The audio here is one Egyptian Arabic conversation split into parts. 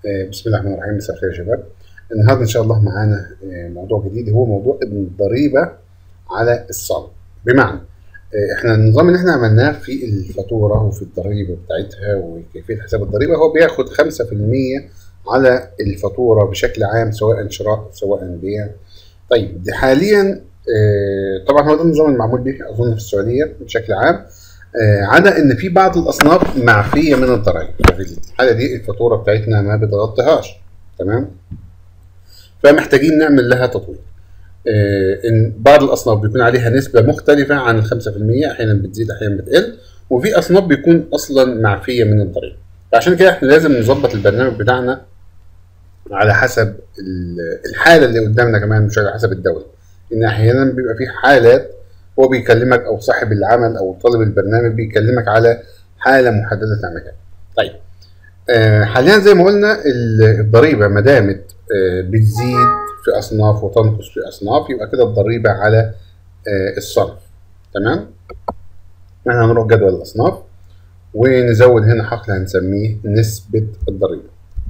آه، بسم الله الرحمن الرحيم مساء الخير يا شباب النهارده ان شاء الله معانا آه، موضوع جديد هو موضوع الضريبه على الصرف بمعنى آه، احنا النظام اللي احنا عملناه في الفاتوره وفي الضريبه بتاعتها وكيفيه حساب الضريبه هو بياخد 5% على الفاتوره بشكل عام سواء شراء سواء بيع طيب دي حاليا آه، طبعا هو ده النظام المعمول به اظن في السعوديه بشكل عام آه، عدا ان في بعض الاصناف معفيه من الضرائب في الحاله دي الفاتوره بتاعتنا ما بتغطيهاش تمام فمحتاجين نعمل لها تطوير آه، ان بعض الاصناف بيكون عليها نسبه مختلفه عن ال 5% احيانا بتزيد احيانا بتقل وفي اصناف بيكون اصلا معفيه من الضريبه فعشان كده احنا لازم نظبط البرنامج بتاعنا على حسب ال- الحاله اللي قدامنا كمان مش على حسب الدوله ان احيانا بيبقى في حالات هو بيكلمك او صاحب العمل او طالب البرنامج بيكلمك على حاله محدده تعملها طيب آه، حاليا زي ما قلنا ال- الضريبه ما دامت آه، بتزيد في اصناف وتنقص في اصناف يبقى كده الضريبه على آه، الصرف تمام احنا هنروح جدول الاصناف ونزود هنا حقل هنسميه نسبه الضريبه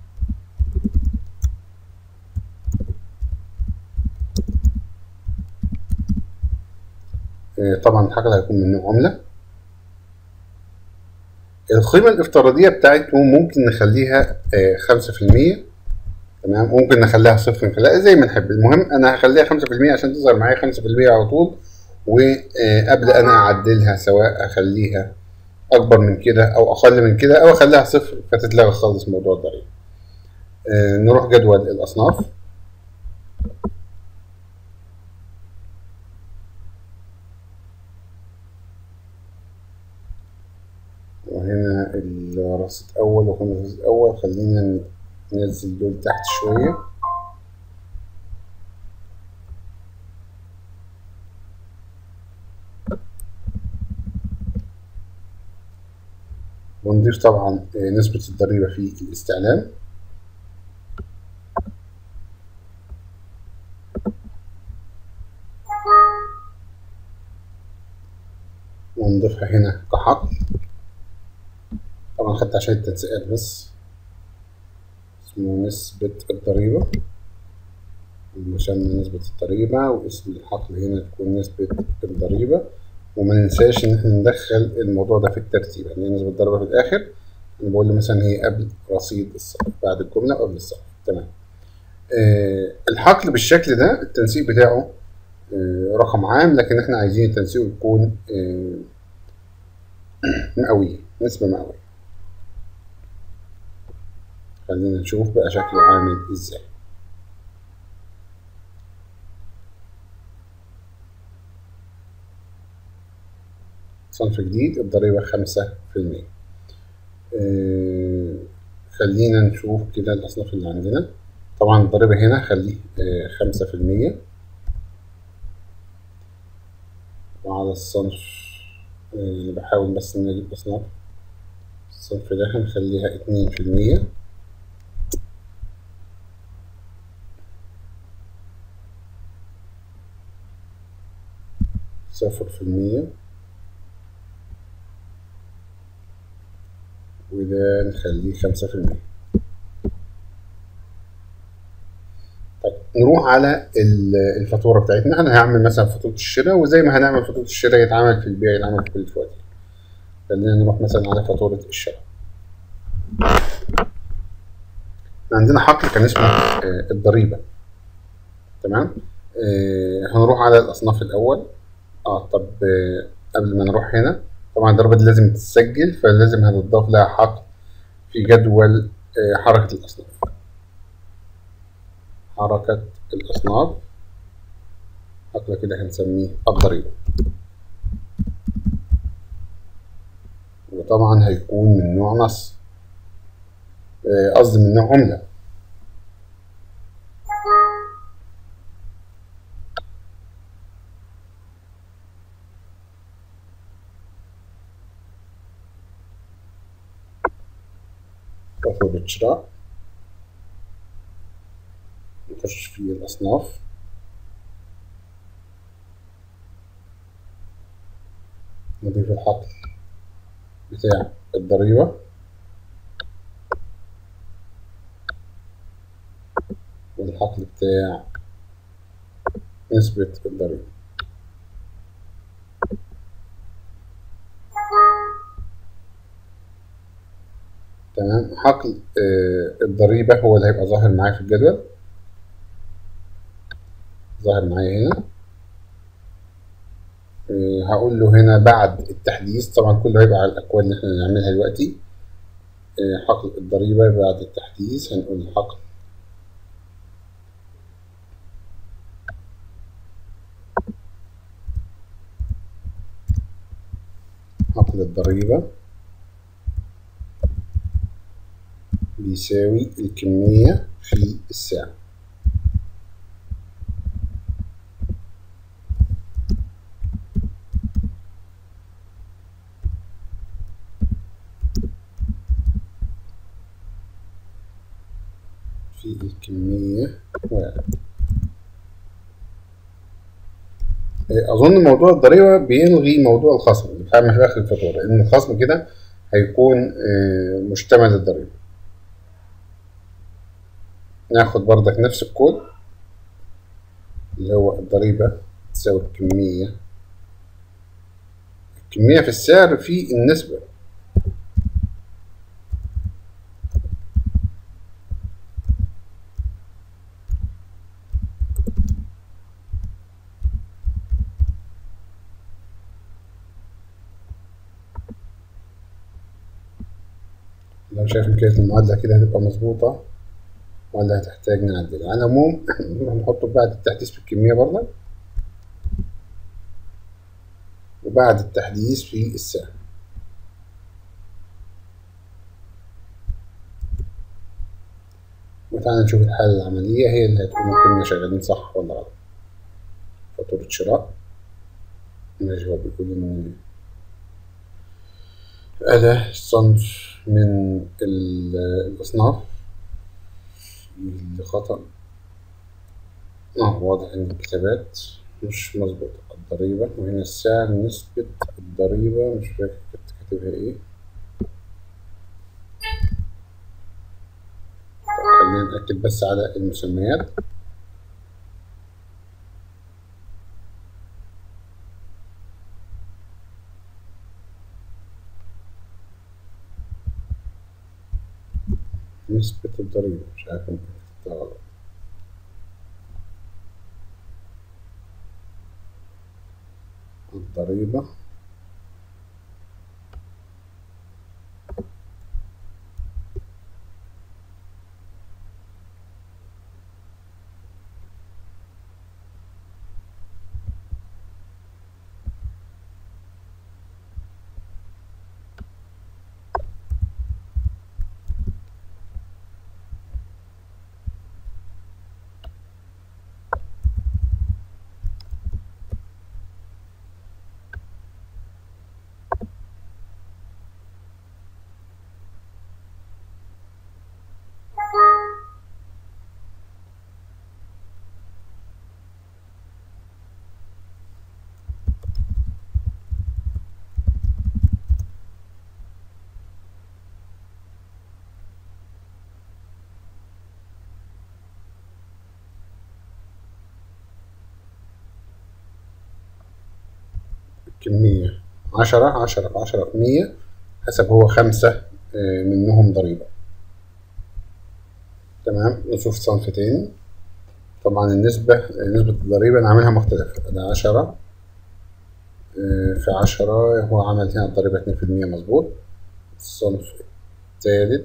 آه، طبعا الحقل هيكون من نوع عمله القيمة الافتراضية بتاعته ممكن نخليها آه، خمسة في المية تمام ممكن نخليها صفر نخليها زي ما نحب المهم أنا هخليها خمسة في المية عشان تظهر معايا خمسة في المية على طول وأبدأ أنا أعدلها سواء أخليها أكبر من كده أو أقل من كده أو أخليها صفر فتتلغى خالص موضوع الضريبة آه، نروح جدول الأصناف وهنا الرصيد أول وهنا الرصيد أول خلينا ننزل دول تحت شوية ونضيف طبعا آه، نسبة الضريبة في الاستعلام ونضيفها هنا كحقل طبعا خدت عشان التنسيقات بس اسمه نسبة الضريبة عشان نسبة الضريبة واسم الحقل هنا تكون نسبة الضريبة وما ننساش ان احنا ندخل الموضوع ده في الترتيب يعني نسبة الضريبة في الاخر انا بقول له مثلا هي قبل رصيد الصرف بعد الجملة وقبل الصرف تمام آه الحقل بالشكل ده التنسيق بتاعه آه رقم عام لكن احنا عايزين التنسيق يكون آه مئوية نسبة مئوية خلينا نشوف بقى شكله عامل ازاي صنف جديد الضريبة خمسة في المية خلينا نشوف كده الأصناف اللي عندنا طبعا الضريبة هنا خليه آه، خمسة في المية وعلى الصنف آه، أنا بحاول بس إن أجيب أصناف الصنف ده هنخليها اتنين في المية صفر في المية وده نخليه خمسة في المية طيب نروح على ال- الفاتورة بتاعتنا أنا هعمل مثلا فاتورة الشراء وزي ما هنعمل فاتورة الشراء يتعمل في البيع يتعمل في كل الفواتير خلينا نروح مثلا على فاتورة الشراء عندنا حقل كان اسمه آه، الضريبة تمام آه، هنروح على الأصناف الأول اه طب آه، قبل ما نروح هنا طبعا الضريبة دي لازم تتسجل فلازم هنضاف لها حقل في جدول آه، حركة الأصناف حركة الأصناف حقل كده هنسميه الضريبة وطبعا هيكون من نوع نص آه، قصدي من نوع عملة فاتورة شراء نخش في الأصناف نضيف الحقل بتاع الضريبة والحقل بتاع نسبة الضريبة تمام حقل آه الضريبة هو اللي هيبقى ظاهر معايا في الجدول ظاهر معايا هنا آه هقول له هنا بعد التحديث طبعا كله هيبقى على الأكواد اللي احنا هنعملها دلوقتي آه حقل الضريبة بعد التحديث هنقول حقل حقل الضريبة بيساوي الكمية في الساعة في الكمية واحد أظن موضوع الضريبة بيلغي موضوع الخصم اللي بتعمل في آخر الفاتورة لأن الخصم كده هيكون مشتمل الضريبة ناخد بردك نفس الكود اللي هو الضريبة تساوي الكمية الكمية في السعر في النسبة لو شايف كده المعادلة كده هتبقى مظبوطة ولا هتحتاج نعدل على العموم نروح نحطه بعد التحديث في الكمية برضه وبعد التحديث في السعر وتعالى نشوف الحالة العملية هي اللي هتكون كنا شغالين صح ولا غلط فاتورة شراء ماشي هو بيقول إن أداة صنف من الأصناف الخطأ اه واضح إن الكتابات مش مظبوطة الضريبة وهنا السعر نسبة الضريبة مش فاكر كنت كاتبها ايه خلينا نتأكد بس على المسميات نسبة الضريبة مش عارف ممكن كتبتها غلط الضريبة كمية عشرة عشرة في عشرة في مية حسب هو خمسة منهم ضريبة تمام نشوف صنف تاني طبعا النسبة نسبة الضريبة أنا عاملها مختلفة ده عشرة في عشرة هو عمل هنا الضريبة اتنين في المية مظبوط الصنف التالت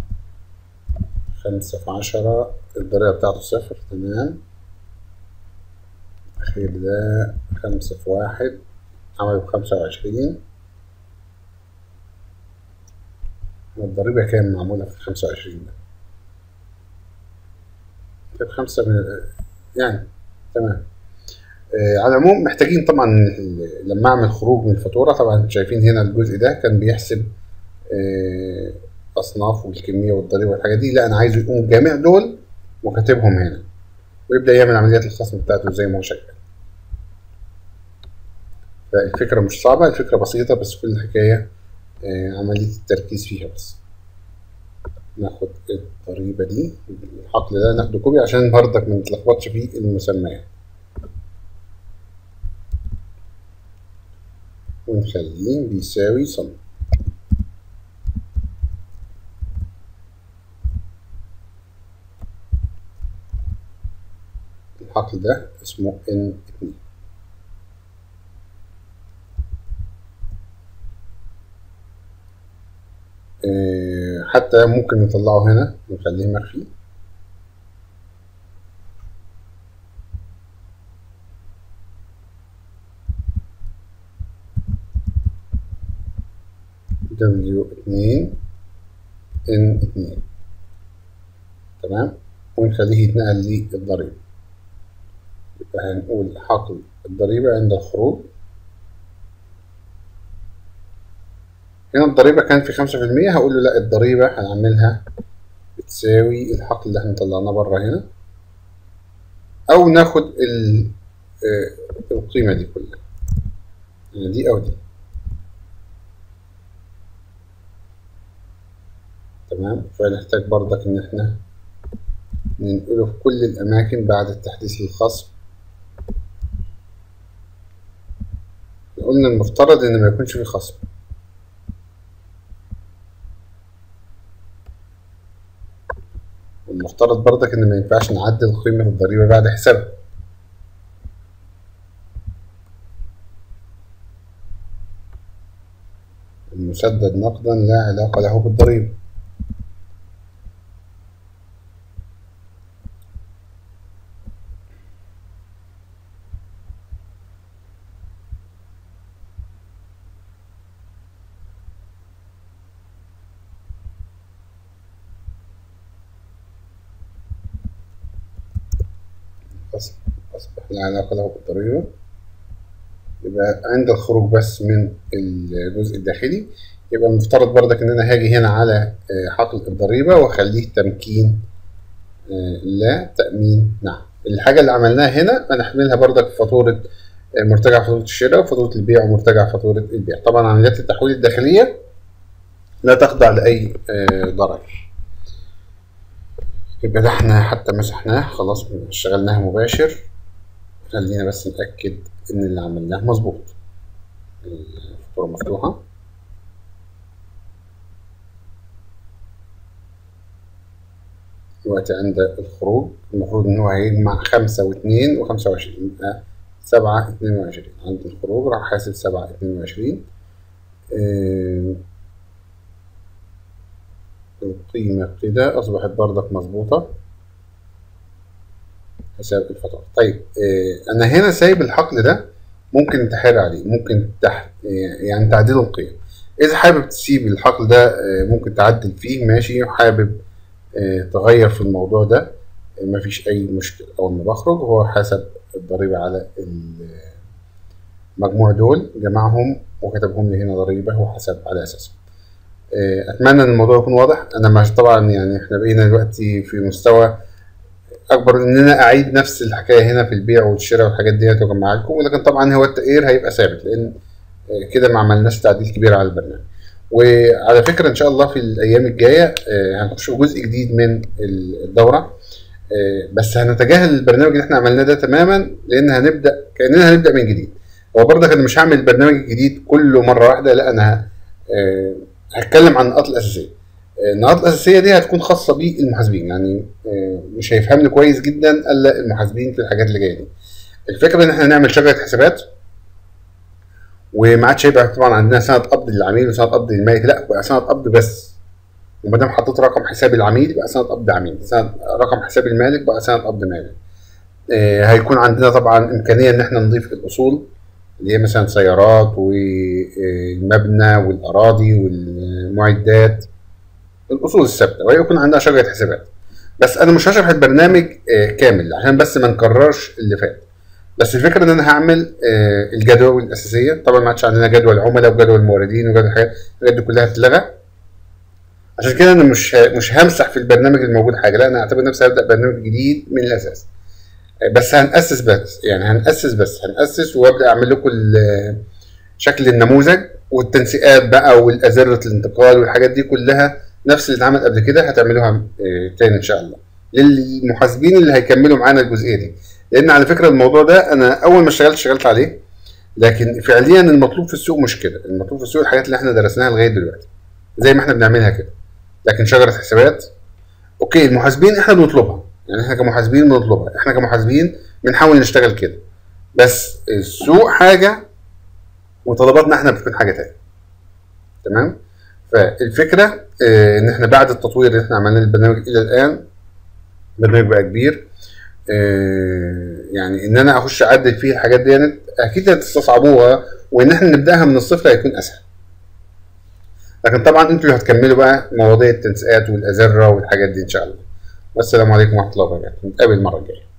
خمسة في عشرة الضريبة بتاعته صفر تمام الأخير ده خمسة في واحد عمله بخمسة وعشرين الضريبة كام معمولة في الخمسة وعشرين ده؟ طيب خمسة من يعني تمام آه على العموم محتاجين طبعا لما اعمل خروج من الفاتورة طبعا شايفين هنا الجزء ده كان بيحسب آه اصناف والكمية والضريبة والحاجات دي لا انا عايزه يقوم جامع دول وكاتبهم هنا ويبدأ يعمل عمليات الخصم بتاعته زي ما هو شغال فالفكرة مش صعبة الفكرة بسيطة بس كل الحكاية آه عملية التركيز فيها بس ناخد الضريبة دي الحقل ده ناخده كوبي عشان برضك ما نتلخبطش في المسميات ونخليه بيساوي صم الحقل ده اسمه ان اتنين آه، حتى ممكن نطلعه هنا ونخليه مخفي دبليو اتنين ان اتنين تمام ونخليه يتنقل للضريبة يبقى هنقول حقل الضريبة عند الخروج هنا الضريبة كان في خمسة في المية هقول له لا الضريبة هنعملها بتساوي الحقل اللي احنا طلعناه بره هنا أو ناخد ال آه، القيمة دي كلها يعني دي أو دي تمام فنحتاج برضك إن احنا ننقله في كل الأماكن بعد التحديث الخاص قلنا المفترض إن ما يكونش فيه خصم المفترض برضك إن ما ينفعش نعدل قيمة الضريبة بعد حسابها المسدد نقدا لا علاقة له بالضريبة أصبح أصبح لا علاقة له بالضريبة يبقى عند الخروج بس من الجزء الداخلي يبقى المفترض برضك إن أنا هاجي هنا على آه، حقل الضريبة وأخليه تمكين آه، لا تأمين نعم الحاجة اللي عملناها هنا هنحملها برضك في فاتورة آه، مرتجع فاتورة الشراء وفاتورة البيع ومرتجع فاتورة البيع طبعا عمليات التحويل الداخلية لا تخضع لأي آه، ضرر يبقى ده احنا حتى مسحناه خلاص اشتغلناها مباشر خلينا بس نتأكد إن اللي عملناه مظبوط الفاتورة مفتوحة دلوقتي عند الخروج المفروض إن هو هيجمع خمسة واتنين وخمسة وعشرين يبقى سبعة اتنين وعشرين عند الخروج راح حاسب سبعة اتنين وعشرين آه، القيمة كده أصبحت بردك مظبوطة حساب الفاتورة طيب آه، أنا هنا سايب الحقل ده ممكن تحير عليه ممكن تح يعني تعديل القيم إذا حابب تسيب الحقل ده آه، ممكن تعدل فيه ماشي حابب آه، تغير في الموضوع ده آه، مفيش أي مشكلة أول ما بخرج هو حسب الضريبة على المجموع دول جمعهم وكتبهم لي هنا ضريبة وحسب على أساسهم آه، اتمنى ان الموضوع يكون واضح انا مش طبعا يعني احنا بقينا دلوقتي في مستوى اكبر ان انا اعيد نفس الحكايه هنا في البيع والشراء والحاجات ديت واجمعها لكم ولكن طبعا هو التقرير هيبقى ثابت لان آه، كده ما عملناش تعديل كبير على البرنامج وعلى فكره ان شاء الله في الايام الجايه آه، هنخش في جزء جديد من الدوره آه، بس هنتجاهل البرنامج اللي احنا عملناه ده تماما لان هنبدا كاننا هنبدا من جديد هو برضك انا مش هعمل البرنامج الجديد كله مره واحده لا انا آه، هتكلم عن النقاط الاساسيه آه، النقاط الاساسيه دي هتكون خاصه بالمحاسبين يعني آه، مش هيفهمني كويس جدا الا المحاسبين في الحاجات اللي جايه دي الفكره ان احنا نعمل شجره حسابات وما عادش هيبقى طبعا عندنا سنه قبض للعميل وسنه قبض للمالك لا بقى سنه قبض بس وما دام حطيت رقم حساب العميل يبقى سنه قبض عميل سنه رقم حساب المالك بقى سنه قبض مالك آه، هيكون عندنا طبعا امكانيه ان احنا نضيف الاصول اللي هي مثلا سيارات والمبنى والاراضي والمعدات الاصول الثابته وهي يكون عندها شجره حسابات بس انا مش هشرح البرنامج آه، كامل عشان بس ما نكررش اللي فات بس الفكره ان انا هعمل آه، الجدول الاساسيه طبعا ما عادش عندنا جدول عملاء وجدول موردين وجدول حاجات الحاجات دي كلها هتتلغى عشان كده انا مش ه- مش همسح في البرنامج الموجود حاجه لا انا اعتبر نفسي هبدا برنامج جديد من الاساس بس هنأسس بس يعني هنأسس بس هنأسس وابدا اعمل لكم ال- شكل النموذج والتنسيقات بقى والأزرة الانتقال والحاجات دي كلها نفس اللي اتعمل قبل كده هتعملوها آه، تاني ان شاء الله للمحاسبين اللي هيكملوا معانا الجزئيه دي لان على فكره الموضوع ده انا اول ما اشتغلت اشتغلت عليه لكن فعليا المطلوب في السوق مش كده المطلوب في السوق الحاجات اللي احنا درسناها لغايه دلوقتي زي ما احنا بنعملها كده لكن شجره حسابات اوكي المحاسبين احنا بنطلبها يعني احنا كمحاسبين بنطلبها احنا كمحاسبين بنحاول نشتغل كده بس السوق حاجه وطلباتنا احنا بتكون حاجه تانية تمام فالفكره اه ان احنا بعد التطوير اللي احنا عملناه للبرنامج الى الان البرنامج بقى كبير اه يعني ان انا اخش اعدل فيه الحاجات دي يعني اكيد هتستصعبوها وان احنا نبداها من الصفر هيكون اسهل لكن طبعا انتوا اللي هتكملوا بقى مواضيع التنسيقات والازره والحاجات دي ان شاء الله والسلام عليكم ورحمه الله وبركاته نتقابل المره الجايه